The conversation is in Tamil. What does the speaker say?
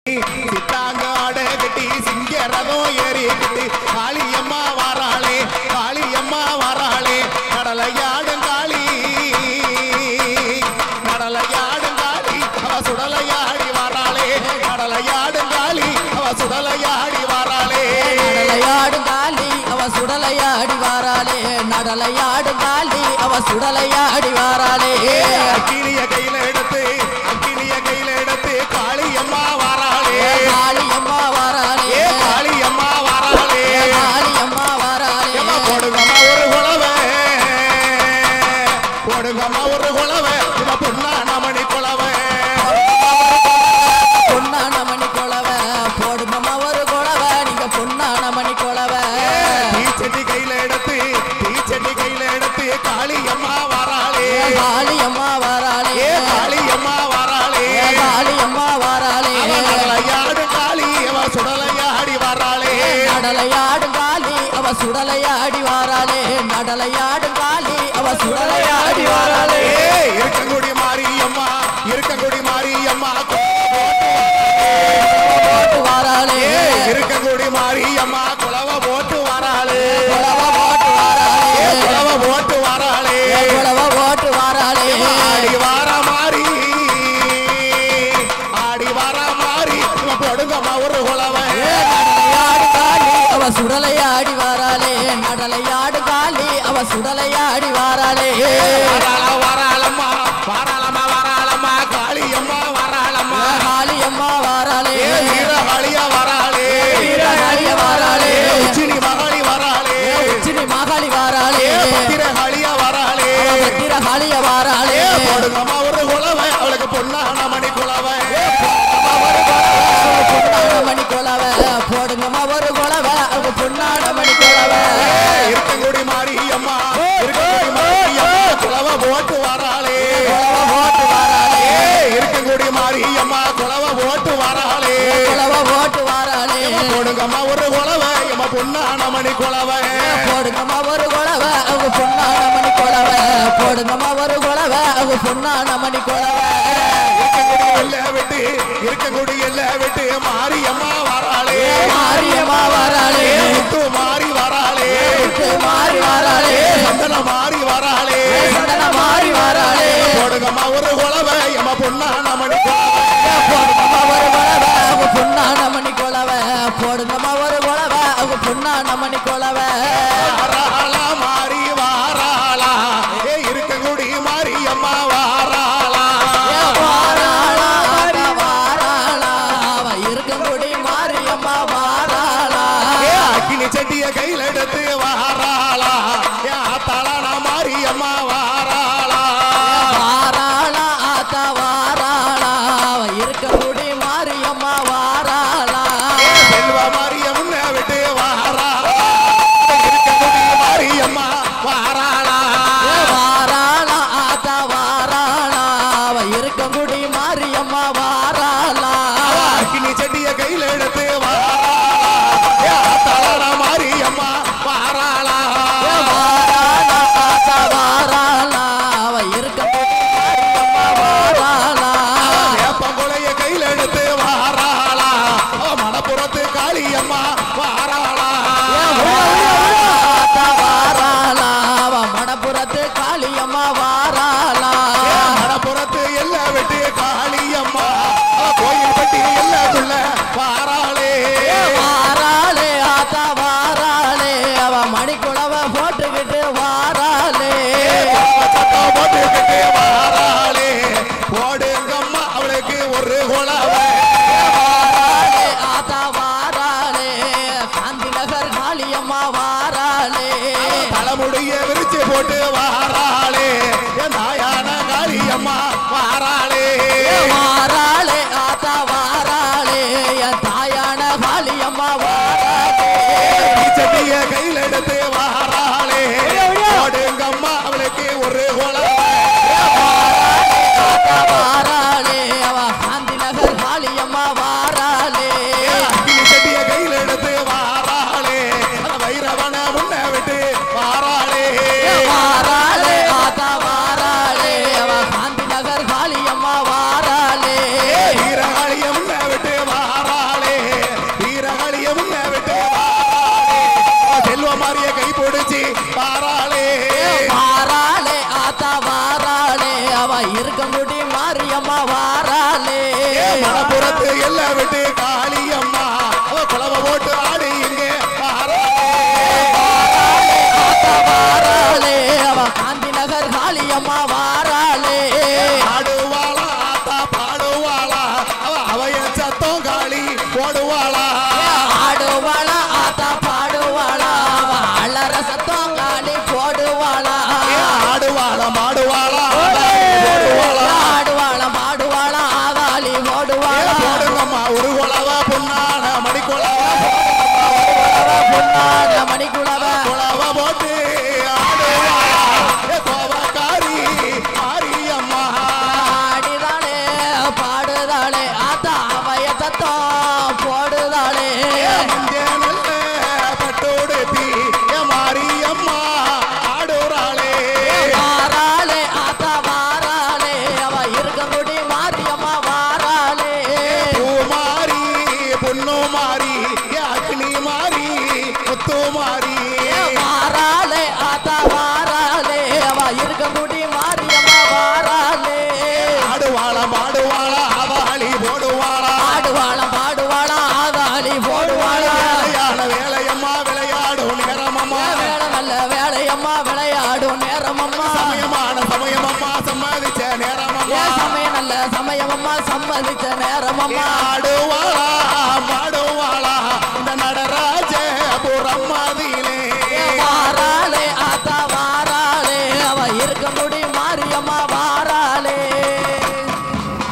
சித்தாங்காட கட்டி சிங்க ரதம் ஏறிக்கிட்டு காளியம்மா வாராளே காளியம்மா வாராளே கடலையாடும் காளி கடலையாடும் காளி அவ சுடலையாடி வாராளே கடலையாடும் காளி அவ சுடலையாடி வாராளே நடலையாடும் காலி அவ சுடலையாடி வாராளே நடலையாடும் காலி அவ சுடலையாடி வாராளே அக்கினிய கையில எடுத்து அக்கினிய கையில எடுத்து காளியம்மா வாராளே காளியம்மா வாராளே ஏ காளியம்மா வாராளே காளியம்மா வாராளே ஏம்மா போடுங்கம்மா ஒரு குலவை போடுங்கம்மா ஒரு குலவை இவ பொண்ணான மணி குலவை பொன்னான மணி கொலவ போடுமம்மா ஒரு கொலவ நீங்க பொன்னான மணி கொலவ தீச்சட்டி கையில எடுத்து தீச்சட்டி கையில எடுத்து காளியம்மா வாராளே காளியம்மா வாராளே ஏ காளியம்மா வாராளே காளியம்மா வாராளே அவ நடலையாடு காளி அவ சுடலையாடி வாராளே நடலையாடும் காலி அவ சுடலையாடி வாராளே நடலையாடும் காலி அவ சுடலையாடி வாராளே ஏ இருக்கங்குடி மாரியம்மா இருக்கங்குடி மாரியம்மா போட்டு வாராளே ஏ இருக்கங்குடி மாரியம்மா குலவ போட்டு வாராளே குலவ போட்டு வாராளே ஏ குலவ போட்டு வாராளே குலவ போட்டு வாராளே ஆடி வார மாறி ஆடி வார மாறி இவன் போடுங்கம்மா ஒரு குலவை நடலையாடு காலி அவ சுடலையாடி வாராளே நடலையாடு காலி அவ சுடலையாடி வாராளே வராள வராளம்மா வராளம்மா வராளம்மா காளியம்மா வராளம்மா காளியம்மா வாராளே ஏ வீரகாளியா வராளே வீரகாளிய வாராளே உச்சினி மகாளி வராளே உச்சினி மாகாளி வாராளே ஏ பத்திரகாளியா வராளே பத்திர காளிய வாராளே ஏ போடுங்கம்மா ஒரு குலவை அவளுக்கு பொண்ணான மணி குலவை பொன்னான மணி கொலவ போடுங்கம்மா ஒரு கொலவ அவங்க பொன்னான மணி கொலவ இருக்கங்குடி மாரியம்மா இருக்கங்குடி மாரியம்மா குலவ போட்டு வராளே கொலவ போட்டு வாராளே ஏ இருக்கங்குடி மாரியம்மா குலவ போட்டு வராளே கொலவ போட்டு வாராளே போடுங்கம்மா ஒரு குலவை எம்ம பொண்ணான மணி குலவை போடுங்கம்மா ஒரு கொலவ அவங்க பொன்னான மணி கொலவ போடுங்கம்மா ஒரு கொலவ அவங்க பொன்னான மணி கொலவ இருக்கங்குடி எல்ல விட்டு இருக்கங்குடி எல்ல விட்டு மாரியம்மா வராளே மாரியம்மா வாராளே முத்து மாறி வராளே முத்து மாறி வாராளே சந்தன மாறி வராளே சந்தன மாறி வாராளே போடுங்கம்மா ஒரு குலவை எம்ம பொண்ணான மணி குலவை போடுங்கம்மா ஒரு கொலவ அவங்க பொன்னான மணி கொலவ போடுங்கம்மா ஒரு கொலவ அவங்க பொன்னான மணி கொலவ வாராளா மாறி வாராளா ஏ இருக்கங்குடி மாரியம்மா வாராளா வாராளா வாராளா அவ இருக்கங்குடி மாரியம்மா வாராளா ஏ அக்கினி செட்டிய கையில எடுத்து வாராளா ஏ ஆத்தாளான மாரியம்மா வாராளா வாராளா ஆத்தா வாராளா அவ இருக்கங்குடி மாரியம்மா வாராளா ஏ செல்வ மாரியம்னு விட்டு வாராளா இருக்கங்குடி மாரியம்மா வாராளா வாராளா ஆத்தா வாராளா அவ இருக்கங்குடி மாரியம்மா வாராளா அக்கினி செட்டிய கையில எடுத்து வாராளா ஏ ஆத்தாளான மாரியம்மா வாராளா வாராளா ஆத்தா வாராளா அவ இருக்கங்குடி மாரியம்மா வாராளா வேப்பங்குளைய கையில எடுத்து வாராளா அவ மணப்புறத்து காளியம்மா வாராளா ஆத்தா வாராளா அவ மணப்புறத்து காளியம்மா வாராளா மணப்புறத்து எல்ல விட்டு மாரியம்மா வாராளே மணப்புறத்து எல்லாம் விட்டு காளியம்மா அவ குளவ போட்டு ஆடி இங்கே ஆத்தா வாராளே அவ காந்தி நகர் காளியம்மா வாராளே ஆடுவாளா ஆத்தா பாடுவாளா அவ அவைய சத்தம் காளி போடுவாளா ஆடுவாளா ஆத்தா பாடுவாளா அவ அலற சத்தம் காளி போடுவாளா ஏ, ஆடுவாளா மாடுவாளா ஆடாளி போடுவாளா ஆடுவாளா பாடுவாளா ஆதாளி ஏ, போடுவாளா போடுங்கம்மா ஒரு குளவ பொன்னான மணிக்குளவ பொன்னாட மணிக்குளவ குளவ போட்டு ஆடுவாளா ஏ, கோவக்காரி மாரியம்மா ஆடிதாளே பாடுதாளே ஆத்தா அவைய சத்தம் போடுதாளே மஞ்ச நல்ல பட்டோடுத்தி ஏ மாரியம்மா ஆடுறாளே வாராளே ஆத்தா வாராளே அவ இருக்கங்குடி மாரியம்மா வாராளே பூ மாறி பொண்ணு மாறி ஏ அக்னி மாறி முத்து மாறி வாராளே ஆத்தா வாராளே அவ இருக்கங்குடி மாரியம்மா வாராளே ஆடுவாளா மாடுவாளா ஆவாளி போடுவாளா ஆடுவாளா பாடுவாளா ஆதாளி போடுவாளா வேலையான வேலையம்மா விளையாடும் நேரமம்மா வேலை நல்ல வேலையம்மா விளையாடும் நேரமம்மா சமயமான சமயமம்மா சம்மதிச்ச நேரமம்மா ஏன் சமயம் நல்ல சமயமம்மா சம்மதிச்ச நேரமம்மா ஆடுவாளா